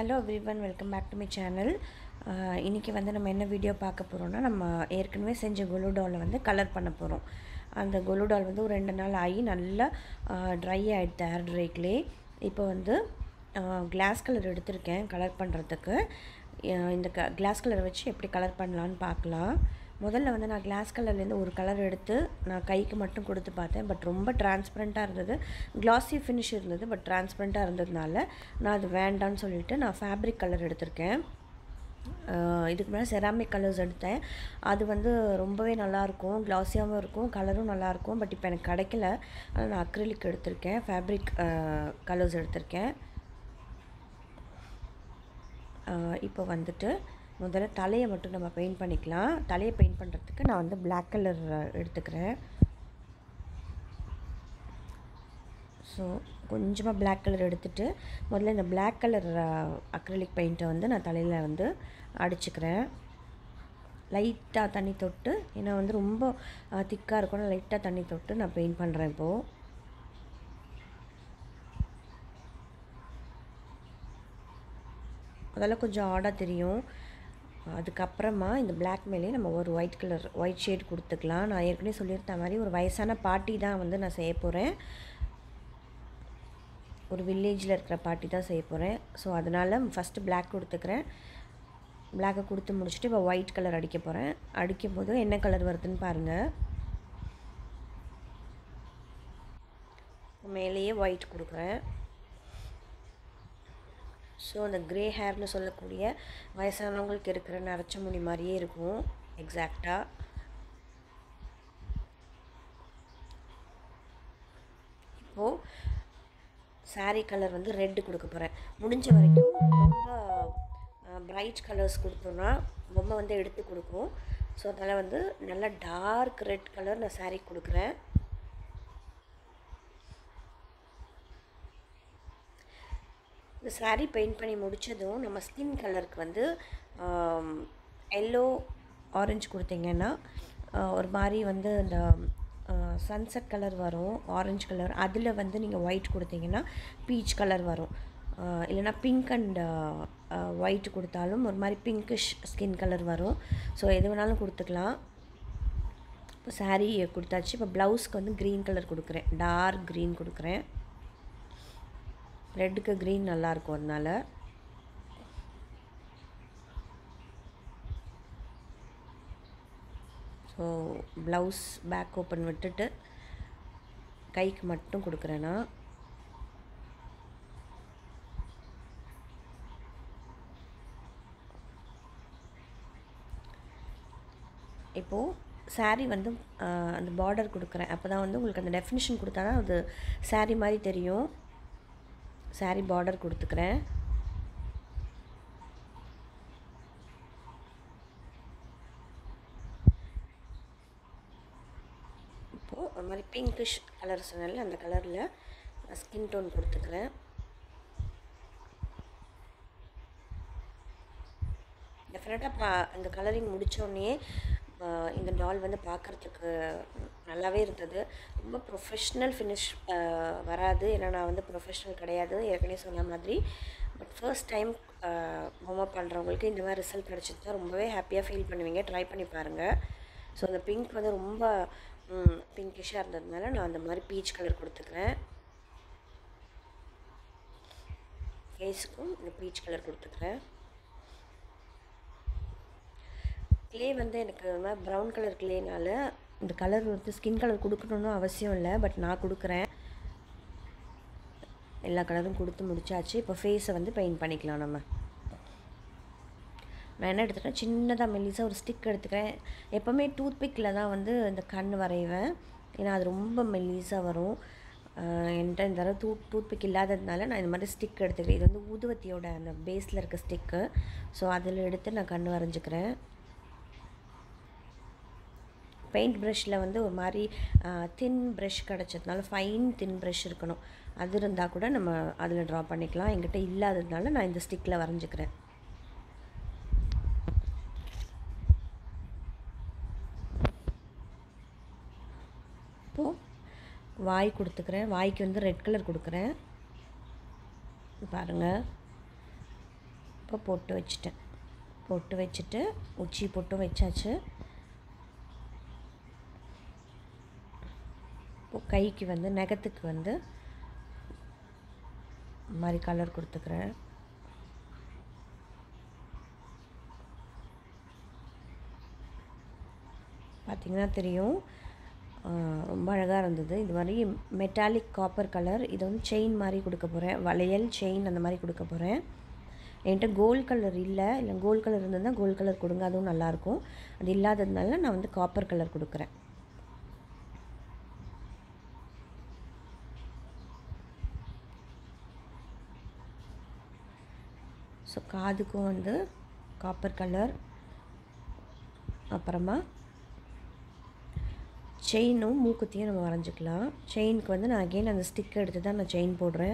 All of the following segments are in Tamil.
hello everyone welcome back to my channel இன்றைக்கி வந்து நம்ம என்ன வீடியோ பார்க்க போகிறோம்னா நம்ம ஏற்கனவே செஞ்ச குலுடாலை வந்து கலர் பண்ண போகிறோம் அந்த குலுடால் வந்து ஒரு ரெண்டு நாள் ஆகி நல்லா ட்ரை ஆகிடுது ஹேர் ட்ரைக்லே இப்போ வந்து கிளாஸ் கலர் எடுத்திருக்கேன் கலர் பண்ணுறதுக்கு இந்த க கிளாஸ் கலரை வச்சு எப்படி கலர் பண்ணலான்னு பார்க்கலாம் முதல்ல வந்து நான் கிளாஸ் கலர்லேருந்து ஒரு கலர் எடுத்து நான் கைக்கு மட்டும் கொடுத்து பார்த்தேன் பட் ரொம்ப டிரான்ஸ்பரண்ட்டாக இருந்தது கிளாஸி ஃபினிஷ் இருந்தது பட் டிரான்ஸ்பரண்ட்டாக இருந்ததுனால நான் அது வேண்டான்னு சொல்லிவிட்டு நான் ஃபேப்ரிக் கலர் எடுத்திருக்கேன் இதுக்கு மேலே செராமிக் கலர்ஸ் எடுத்தேன் அது வந்து ரொம்பவே நல்லாயிருக்கும் க்ளாஸியாகவும் இருக்கும் கலரும் நல்லாயிருக்கும் பட் இப்போ எனக்கு கிடைக்கல அதனால் நான் அக்ரிலிக் எடுத்திருக்கேன் ஃபேப்ரிக் கலர்ஸ் எடுத்திருக்கேன் இப்போ வந்துட்டு முதல்ல தலையை மட்டும் நம்ம பெயிண்ட் பண்ணிக்கலாம் தலையை பெயிண்ட் பண்ணுறதுக்கு நான் வந்து பிளாக் கலர் எடுத்துக்கிறேன் ஸோ கொஞ்சமாக பிளாக் கலர் எடுத்துகிட்டு முதல்ல இந்த பிளாக் கலர் அக்ரலிக் பெயிண்ட்டை வந்து நான் தலையில் வந்து அடிச்சுக்கிறேன் லைட்டாக தண்ணி தொட்டு ஏன்னா வந்து ரொம்ப திக்காக இருக்கணும் லைட்டாக தண்ணி தொட்டு நான் பெயிண்ட் பண்ணுறேன் இப்போது அதெல்லாம் கொஞ்சம் ஆடாக தெரியும் அதுக்கப்புறமா இந்த பிளாக் மேலே நம்ம ஒரு ஒயிட் கலர் ஒயிட் ஷேட் கொடுத்துக்கலாம் நான் ஏற்கனவே சொல்லியிருந்த மாதிரி ஒரு வயசான பாட்டி தான் வந்து நான் செய்ய போகிறேன் ஒரு வில்லேஜில் இருக்கிற பாட்டி தான் செய்ய போகிறேன் ஸோ அதனால் ஃபஸ்ட்டு பிளாக் கொடுத்துக்கிறேன் பிளாக்கை கொடுத்து முடிச்சுட்டு இப்போ ஒயிட் கலர் அடிக்க போகிறேன் அடிக்கும் போது என்ன கலர் வருதுன்னு பாருங்கள் மேலேயே ஒயிட் கொடுக்குறேன் ஸோ அந்த க்ரே ஹேர்னு சொல்லக்கூடிய வயசானவங்களுக்கு இருக்கிற நரைச்ச முடி மாதிரியே இருக்கும் எக்ஸாக்டாக இப்போது சாரீ கலர் வந்து ரெட்டு கொடுக்க போகிறேன் முடிஞ்ச வரைக்கும் ரொம்ப ப்ரைட் கலர்ஸ் கொடுத்தோன்னா பொம்மை வந்து எடுத்து கொடுக்கும் ஸோ அதனால் வந்து நல்லா டார்க் ரெட் கலர் நான் சாரீ கொடுக்குறேன் இந்த சாரீ பெயிண்ட் பண்ணி முடித்ததும் நம்ம ஸ்கின் கலருக்கு வந்து எல்லோ ஆரஞ்சு கொடுத்தீங்கன்னா ஒரு மாதிரி வந்து இந்த சன்செட் கலர் வரும் ஆரஞ்சு கலர் அதில் வந்து நீங்கள் ஒயிட் கொடுத்தீங்கன்னா பீச் கலர் வரும் இல்லைனா பிங்க் அண்ட் ஒயிட் கொடுத்தாலும் ஒரு மாதிரி பிங்கிஷ் ஸ்கின் கலர் வரும் ஸோ எது வேணாலும் கொடுத்துக்கலாம் இப்போ சாரீ கொடுத்தாச்சு இப்போ ப்ளவுஸ்க்கு வந்து க்ரீன் கலர் கொடுக்குறேன் டார்க் க்ரீன் கொடுக்குறேன் ரெட்டுக்கு க்ரீன் நல்லாயிருக்கும் அதனால் ஸோ ப்ளவுஸ் பேக் ஓப்பன் விட்டுட்டு கைக்கு மட்டும் கொடுக்குறேன்னா இப்போது சாரீ வந்து அந்த பார்டர் கொடுக்குறேன் அப்போ தான் வந்து உங்களுக்கு அந்த டெஃபினிஷன் கொடுத்தா தான் அது சாரீ மாதிரி தெரியும் சாரீ பார்டர் கொடுத்துக்கிறேன் இப்போது ஒரு மாதிரி பிங்கிஷ் கலர் சொன்னால அந்த கலரில் ஸ்கின் டோன் கொடுத்துக்கிறேன் டெஃபினட்டாக பா இந்த கலரிங் முடித்தோடனே இந்த டால் வந்து பார்க்குறதுக்கு நல்லாவே இருந்தது ரொம்ப ப்ரொஃபஷ்னல் ஃபினிஷ் வராது ஏன்னா நான் வந்து ப்ரொஃபஷ்னல் கிடையாது ஏற்கனவே சொன்ன மாதிரி பட் ஃபர்ஸ்ட் டைம் பொம்மை பண்ணுறவங்களுக்கு இந்த மாதிரி ரிசல்ட் கிடச்சிருந்தா ரொம்பவே ஹாப்பியாக ஃபீல் பண்ணுவீங்க ட்ரை பண்ணி பாருங்கள் ஸோ அந்த பிங்க் வந்து ரொம்ப பிங்கிஷாக இருந்ததுனால நான் அந்த மாதிரி பீச் கலர் கொடுத்துக்கிறேன் ஃபேஸுக்கும் இந்த பீச் கலர் கொடுத்துக்கிறேன் கிளே வந்து எனக்கு மாதிரி ப்ரௌன் கலர் கிளேனால இந்த கலர் வந்து ஸ்கின் கலர் கொடுக்கணுன்னு அவசியம் இல்லை பட் நான் கொடுக்குறேன் எல்லா கலரும் கொடுத்து முடிச்சாச்சு இப்போ ஃபேஸை வந்து பெயிண்ட் பண்ணிக்கலாம் நம்ம நான் என்ன எடுத்துக்கிறேன் சின்னதாக மெல்லிஸாக ஒரு ஸ்டிக் எடுத்துக்கிறேன் எப்போவுமே டூத் பிக்கில் தான் வந்து இந்த கண் வரைவேன் ஏன்னா அது ரொம்ப மெல்லிஸாக வரும் என்கிட்ட இந்த தடவை டூத் டூத் பிக் இல்லாததுனால நான் இந்த மாதிரி ஸ்டிக் எடுத்துக்கிறேன் இது வந்து ஊதுவத்தியோட அந்த பேஸில் இருக்க ஸ்டிக்கு ஸோ அதில் எடுத்து நான் கண் வரைஞ்சிக்கிறேன் பெயிண்ட் ப்ரஷில் வந்து ஒரு மாதிரி தின் ப்ரஷ் கிடச்சதுனால ஃபைன் தின் ப்ரஷ் இருக்கணும் அது இருந்தால் கூட நம்ம அதில் ட்ரா பண்ணிக்கலாம் என்கிட்ட இல்லாததுனால நான் இந்த ஸ்டிக்கில் வரைஞ்சிக்கிறேன் இப்போது வாய் கொடுத்துக்கிறேன் வாய்க்கு வந்து ரெட் கலர் கொடுக்குறேன் பாருங்கள் இப்போ பொட்டு வச்சுட்டேன் பொட்டு வச்சுட்டு உச்சி பொட்டும் வச்சாச்சு இப்போ கைக்கு வந்து நகத்துக்கு வந்து இந்த மாதிரி கலர் கொடுத்துக்கிறேன் பார்த்திங்கன்னா தெரியும் ரொம்ப அழகாக இருந்தது இது மாதிரி மெட்டாலிக் காப்பர் கலர் இது வந்து செயின் மாதிரி கொடுக்க போகிறேன் வளையல் செயின் அந்த மாதிரி கொடுக்க போகிறேன் என்கிட்ட கோல்ட் கலர் இல்லை இல்லை கோல்ட் கலர் இருந்ததுன்னா கோல்ட் கலர் கொடுங்க அதுவும் நல்லாயிருக்கும் அது இல்லாததுனால நான் வந்து காப்பர் கலர் கொடுக்குறேன் ஸோ காதுக்கும் வந்து காப்பர் கலர் அப்புறமா செயினும் மூக்குத்தியும் நம்ம வரைஞ்சிக்கலாம் செயினுக்கு வந்து நான் அகெயின் அந்த ஸ்டிக் எடுத்து தான் நான் செயின் போடுறேன்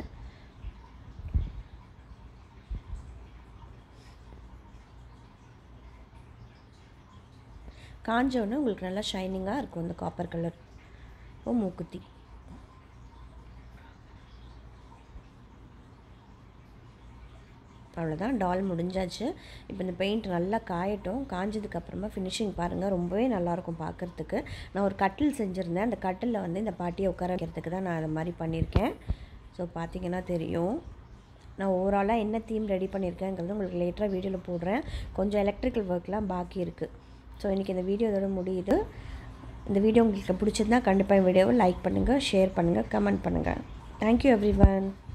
காஞ்சோடனே உங்களுக்கு நல்லா ஷைனிங்காக இருக்கும் இந்த காப்பர் கலர் இப்போ மூக்குத்தி அவ்வளோதான் டால் முடிஞ்சாச்சு இப்போ இந்த பெயிண்ட் நல்லா காயட்டும் காஞ்சதுக்கப்புறமா ஃபினிஷிங் பாருங்கள் ரொம்பவே நல்லாயிருக்கும் பார்க்குறதுக்கு நான் ஒரு கட்டில் செஞ்சுருந்தேன் அந்த கட்டிலில் வந்து இந்த பாட்டியை உட்கார வைக்கிறதுக்கு தான் நான் அதை மாதிரி பண்ணியிருக்கேன் ஸோ பார்த்தீங்கன்னா தெரியும் நான் ஓவராலாக என்ன தீம் ரெடி பண்ணியிருக்கேங்கிறது உங்களுக்கு லேட்டராக வீடியோவில் போடுறேன் கொஞ்சம் எலக்ட்ரிக்கல் ஒர்க்லாம் பாக்கி இருக்குது ஸோ இன்றைக்கி இந்த வீடியோ இதோட முடியுது இந்த வீடியோ உங்களுக்கு பிடிச்சிருந்தா கண்டிப்பாக வீடியோவை லைக் பண்ணுங்கள் ஷேர் பண்ணுங்கள் கமெண்ட் பண்ணுங்கள் தேங்க்யூ எவ்ரி ஒன்